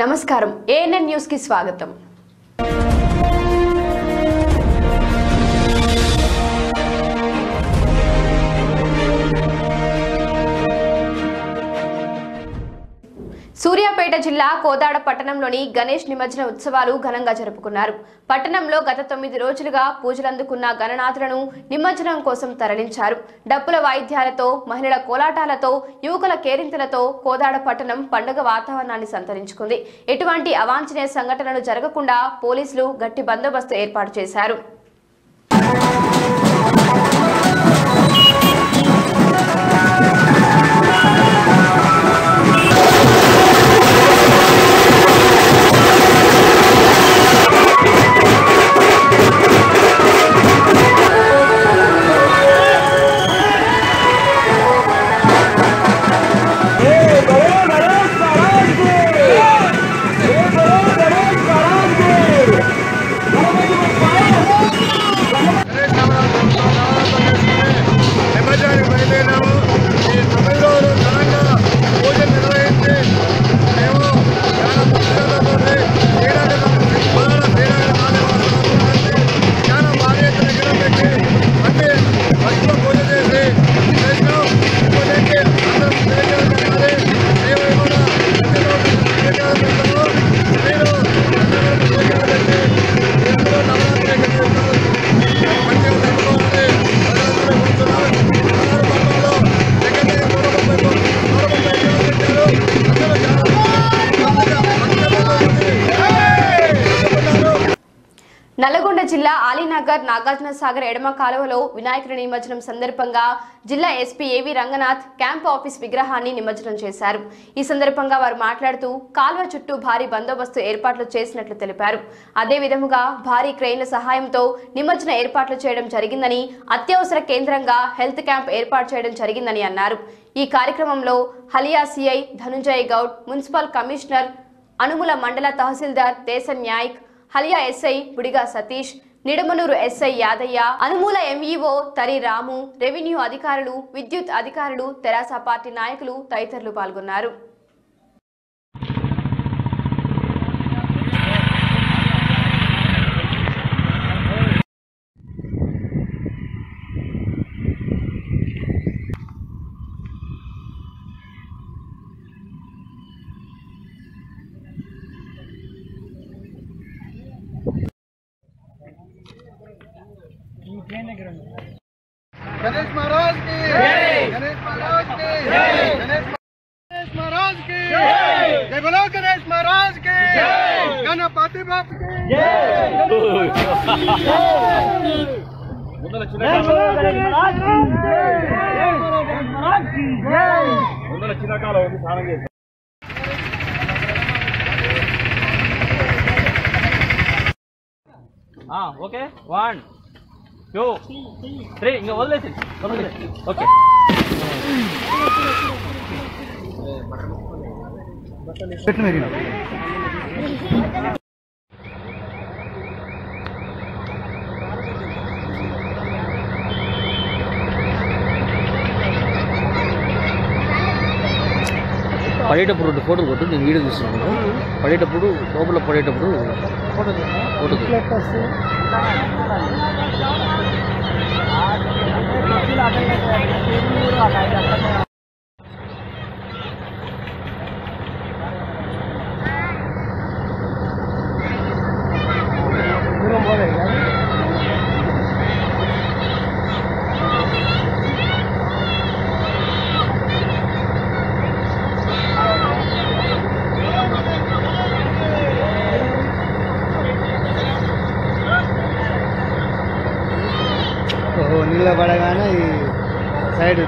నమస్కారం ANN news కి స్వాగతం సూర్యాపేట జిల్లా కోదాడ పట్టణంలోని గణేష్ నిమజ్జన ఉత్సవాలు ఘనంగా జరుపుకున్నారు పట్టణంలో గత తొమ్మిది రోజులుగా పూజలందుకున్న గణనాథులను నిమజ్జనం కోసం తరలించారు డప్పుల వాయిద్యాలతో మహిళల కోలాటాలతో యువకుల కేరింతలతో కోదాడ పట్టణం పండుగ వాతావరణాన్ని సంతరించుకుంది ఎటువంటి అవాంఛనీయ సంఘటనలు జరగకుండా పోలీసులు గట్టి బందోబస్తు ఏర్పాటు చేశారు నిమజ్జనానికి బయలుదేరాము ఈ తొమ్మిది రోజులు ఘనంగా పూజలు నిర్వహించి మేము చాలా భక్తులతో శ్రీరంగం బాగా శ్రీరంగం చాలా భారీ ఎత్తున విగ్రహం పెట్టి అన్ని భక్తులు పూజ చేసి చేసినాం పూజకి అందరం శ్రీరంగం పెట్టాలి మేము కూడా ప్రతిరోజు శ్రీరంగం పెడతాము మీరు అందరూ శ్రీరంగం పెట్టి మీరందరూ నవరాత్రి చేస్తారు మంచిగా జరుపుకోవాలి ప్రజలందరూ కూర్చున్నారు ఆరు పర్వంలో దగ్గర దగ్గర నూట ముప్పై నూట ముప్పై విగ్రహాలు పెట్టారు అందరూ చాలా భక్తులతో ఉంది. నల్లగొండ జిల్లా ఆలీనగర్ నాగార్జున సాగర్ ఎడమ కాలువలో వినాయకుడి నిమజ్జనం సందర్భంగా జిల్లా ఎస్పీ ఏవి రంగనాథ్ క్యాంప్ ఆఫీస్ విగ్రహాన్ని నిమజ్జనం చేశారు ఈ సందర్భంగా వారు మాట్లాడుతూ కాలువ చుట్టూ భారీ బందోబస్తు ఏర్పాట్లు చేసినట్లు తెలిపారు అదే విధముగా భారీ క్రెయిన్ల సహాయంతో నిమజ్జన ఏర్పాట్లు చేయడం జరిగిందని అత్యవసర కేంద్రంగా హెల్త్ క్యాంప్ ఏర్పాటు చేయడం జరిగిందని అన్నారు ఈ కార్యక్రమంలో Haliya CI Dhanunjay Goud municipal commissioner Anumula మండల tahsildar Deshan Nayak Haliya SI Budiga Satish Nidamanuru SI Yadaiah Anumula MEO Tari Ramu revenue అధికారులు విద్యుత్ అధికారులు తెరాస పార్టీ నాయకులు తదితరులు పాల్గొన్నారు गणेश महाराज की गणेश महाराज की गणेश गणेश महाराज की जय बोलो गणेश महाराज की गणपति बाप की ఓకే వన్ టూ త్రీ ఇంకా వదిలేసి వదిలేసి ఓకే పడేటప్పుడు రెండు ఫోటోలు కొట్టు నేను వీడియో తీస్తున్నాను పడేటప్పుడు లోపల పడేటప్పుడు ఫోటో కొట్టు. నీళ్ళ పడగానే ఈ సైడ్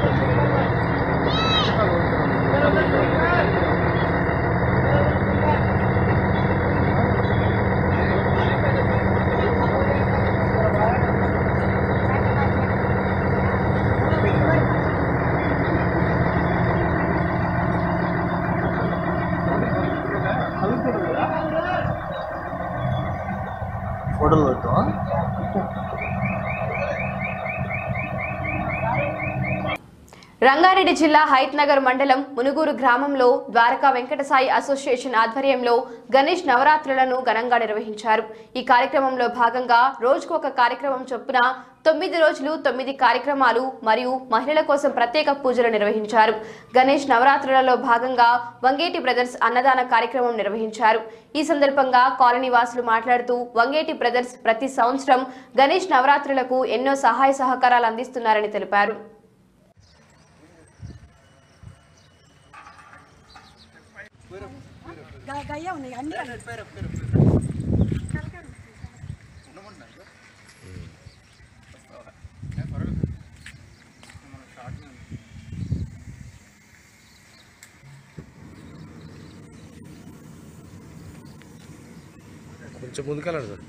ఫోటోలు కొట్టు రంగారెడ్డి జిల్లా హైత్ నగర్ మండలం మునుగూరు గ్రామంలో ద్వారకా వెంకటసాయి అసోసియేషన్ ఆధ్వర్యంలో గణేష్ నవరాత్రులను ఘనంగా నిర్వహించారు ఈ కార్యక్రమంలో భాగంగా రోజుకు ఒక కార్యక్రమం చొప్పున తొమ్మిది రోజులు తొమ్మిది కార్యక్రమాలు మరియు మహిళల కోసం ప్రత్యేక పూజలు నిర్వహించారు గణేష్ నవరాత్రులలో భాగంగా వంగేటి బ్రదర్స్ అన్నదాన కార్యక్రమం నిర్వహించారు ఈ సందర్భంగా కాలనీ వాసులు మాట్లాడుతూ వంగేటి బ్రదర్స్ ప్రతి సంవత్సరం గణేష్ నవరాత్రులకు ఎన్నో సహాయ సహకారాలు అందిస్తున్నారని తెలిపారు గ- గయ్య ఉన్నాయి అన్ని కొంచెం ముందుకెళ్ళండి సార్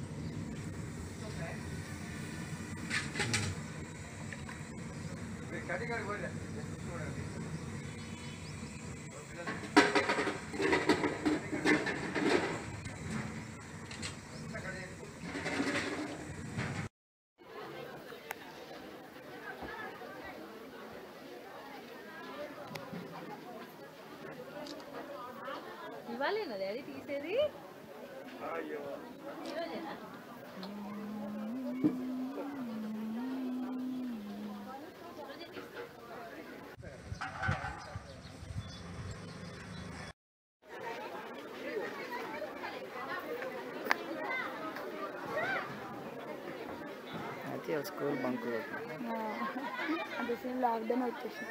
ఇవ్వాలేనా డాడీ తీసేది ఈరోజేనా? అంటే సేమ్ లాక్డౌన్ వచ్చేసి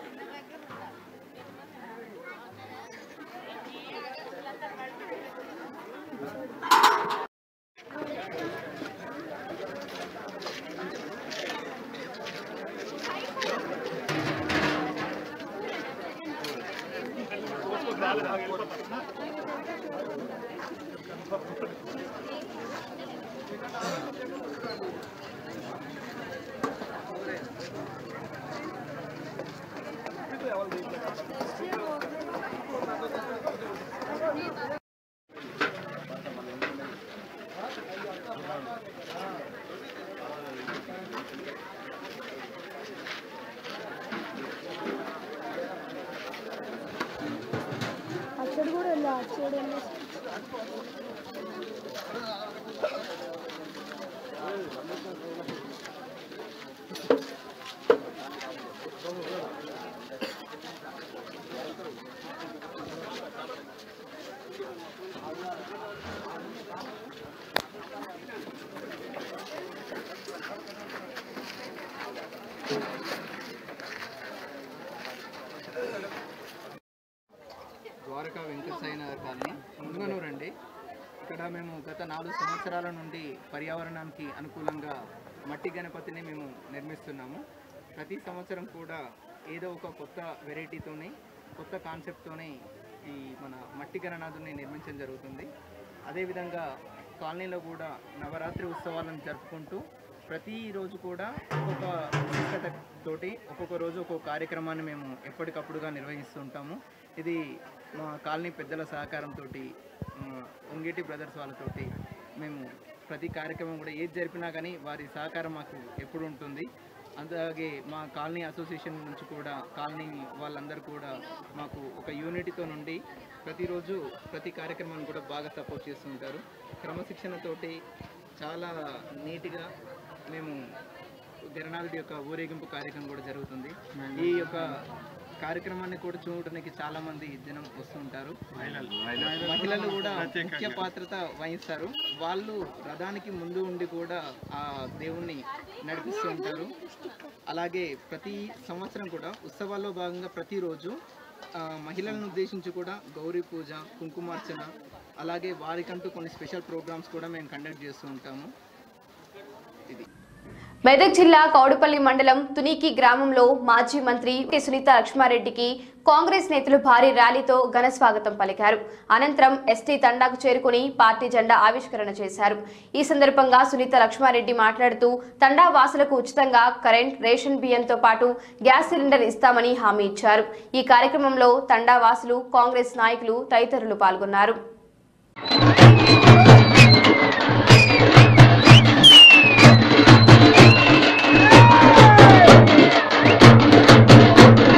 అక్కడ కూడా వెళ్ళా అక్కడ వెళ్ళేసి ద్వారకా వెంకటసాయి నగర్ కాలనీ ముందుగానూరు అండి ఇక్కడ మేము గత నాలుగు సంవత్సరాల నుండి పర్యావరణానికి అనుకూలంగా మట్టి గణపతిని మేము నిర్మిస్తున్నాము ప్రతి సంవత్సరం కూడా ఏదో ఒక కొత్త వెరైటీతోని కొత్త కాన్సెప్ట్తోని ఈ మన మట్టి గణనాథుని నిర్మించడం జరుగుతుంది అదేవిధంగా కాలనీలో కూడా నవరాత్రి ఉత్సవాలను జరుపుకుంటూ ప్రతిరోజు కూడా ఒక్కొక్క విశిష్టత తోటి ఒక్కొక్క రోజు ఒక్కొక్క కార్యక్రమాన్ని మేము ఎప్పటికప్పుడుగా నిర్వహిస్తూ ఉంటాము ఇది మా కాలనీ పెద్దల సహకారంతో ఉంగేటి బ్రదర్స్ వాళ్ళతోటి మేము ప్రతి కార్యక్రమం కూడా ఏది జరిపినా కానీ వారి సహకారం మాకు ఎప్పుడు ఉంటుంది అలాగే మా కాలనీ అసోసియేషన్ నుంచి కూడా కాలనీ వాళ్ళందరూ కూడా మాకు ఒక యూనిటీతో నుండి ప్రతిరోజు ప్రతి కార్యక్రమాన్ని కూడా బాగా సపోర్ట్ చేస్తూ ఉంటారు క్రమశిక్షణతోటి చాలా నీట్గా మేము గరణాథుడి యొక్క ఊరేగింపు కార్యక్రమం కూడా జరుగుతుంది ఈ యొక్క కార్యక్రమాన్ని కూడా చూడడానికి చాలా మంది జనం వస్తుంటారు మహిళలు కూడా ముఖ్య పాత్రత వహిస్తారు వాళ్ళు రథానికి ముందు ఉండి కూడా ఆ దేవుణ్ణి నడిపిస్తూ ఉంటారు అలాగే ప్రతి సంవత్సరం కూడా ఉత్సవాల్లో భాగంగా ప్రతిరోజు ఆ, మహిళలను ఉద్దేశించి కూడా గౌరీ పూజ కుంకుమార్చన అలాగే వారికంటూ కొన్ని స్పెషల్ ప్రోగ్రామ్స్ కూడా మేము కండక్ట్ చేస్తూ ఉంటాము ఇది మెదక్ జిల్లా కౌడుపల్లి మండలం తునికి గ్రామంలో మాజీ మంత్రి కె. సునీత లక్ష్మారెడ్డికి కాంగ్రెస్ నేతలు భారీ ర్యాలీతో ఘన స్వాగతం పలికారు అనంతరం ఎస్టీ తండాకు చేరుకుని పార్టీ జెండా ఆవిష్కరణ చేశారు ఈ సందర్భంగా సునీత లక్ష్మారెడ్డి మాట్లాడుతూ తండా వాసులకు ఉచితంగా కరెంట్ రేషన్ బియ్యంతో పాటు గ్యాస్ సిలిండర్ ఇస్తామని హామీ ఇచ్చారు ఈ కార్యక్రమంలో తండా వాసులు కాంగ్రెస్ నాయకులు తదితరులు పాల్గొన్నారు ¡Vamos!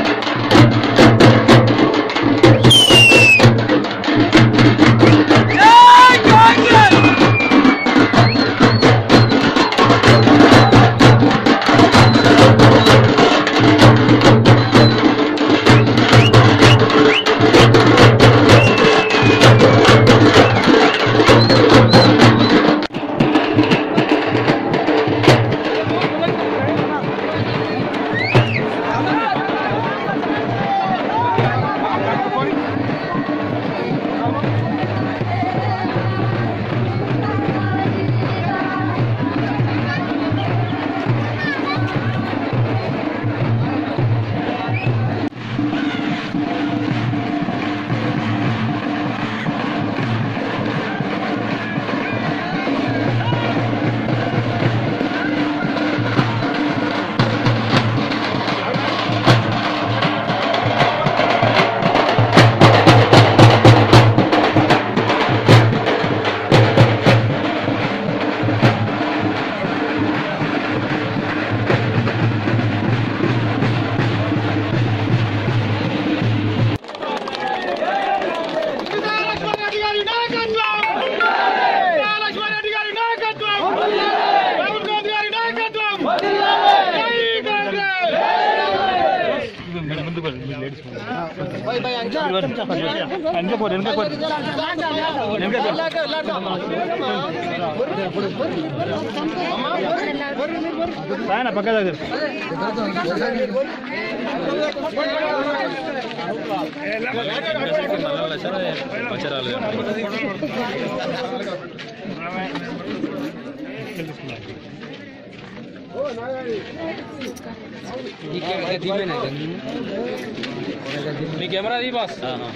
మీ కెమెరా అది బాస్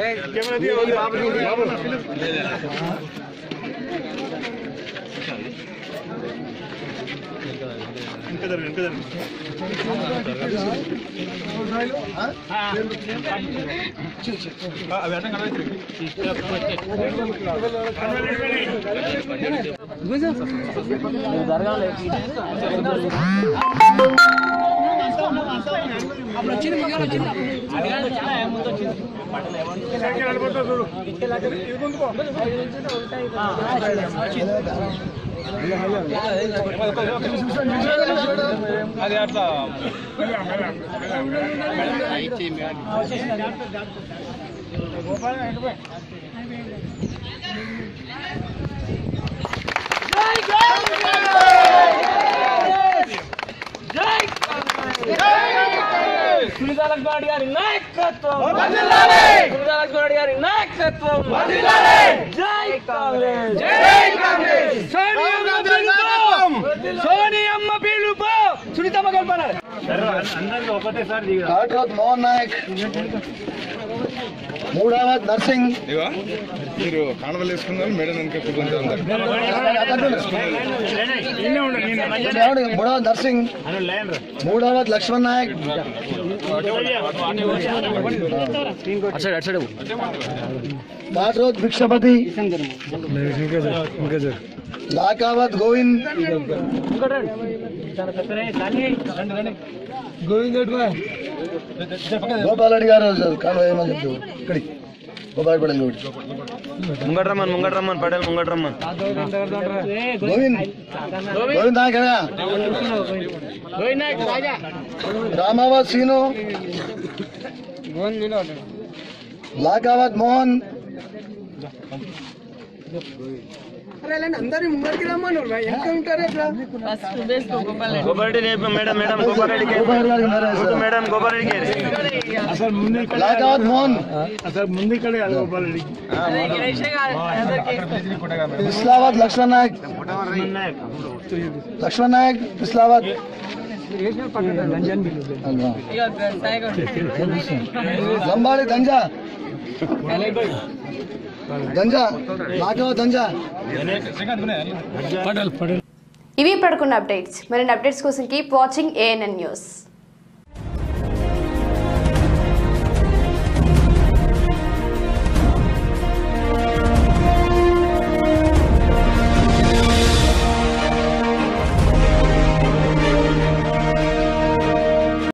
అది అట్లా సునీతా లక్ష్మణ్ గారి నాయకత్వం సునీతా లక్ష్మణ్ గారి నాయకత్వం జై కాంగ్రెస్ జై కాంగ్రెస్ సోనియమ్మ పిలుపు సోనియమ్మ పిలుపు సునీతమ్మ కల్పనారు డాక్టర్ మోహన్ నాయక్ మూడవది నర్సింగ్ మీరు కాణవలు వేసుకున్నారు మేడం వెనక కూర్చుంటారు మూడవది నర్సింగ్ మూడవది లక్ష్మణ్ నాయక్ అటు సైడ్ అటు సైడ్ నాటరోజ్ భిక్షపతి లాకావత్ గోవింద్ గోపాల్ రెడ్డి గారు కాలువ ఏమని చెప్తూ ఇక్కడికి గోపాల్ పడేల్ గౌడ్ ముంగట రమ్మన్ ముంగట రమ్మన్ పటేల్ ముంగట రమ్మన్ గోవింద్ గోవింద్ నాయక్ కదా రామావత్ సీను లాకావత్ మోహన్ గోపారెడ్డి మేడం మేడం గోపారెడ్డికి గోపాల్ గారికి ఉన్నారా సార్? మేడం గోపారెడ్డికి లాకావత్ మోహన్ ఇస్లాబాద్ లక్ష్మణ్ నాయక్ లక్ష్మణ్ నాయక్ ఇస్లాబాద్ లంబాడి దంజా దంజా లాకావత్ దంజా ఇవి పడుకున్న అప్డేట్స్ మరిన్ని అప్డేట్స్ కోసం కీప్ వాచింగ్ ఏఎన్ఎన్ న్యూస్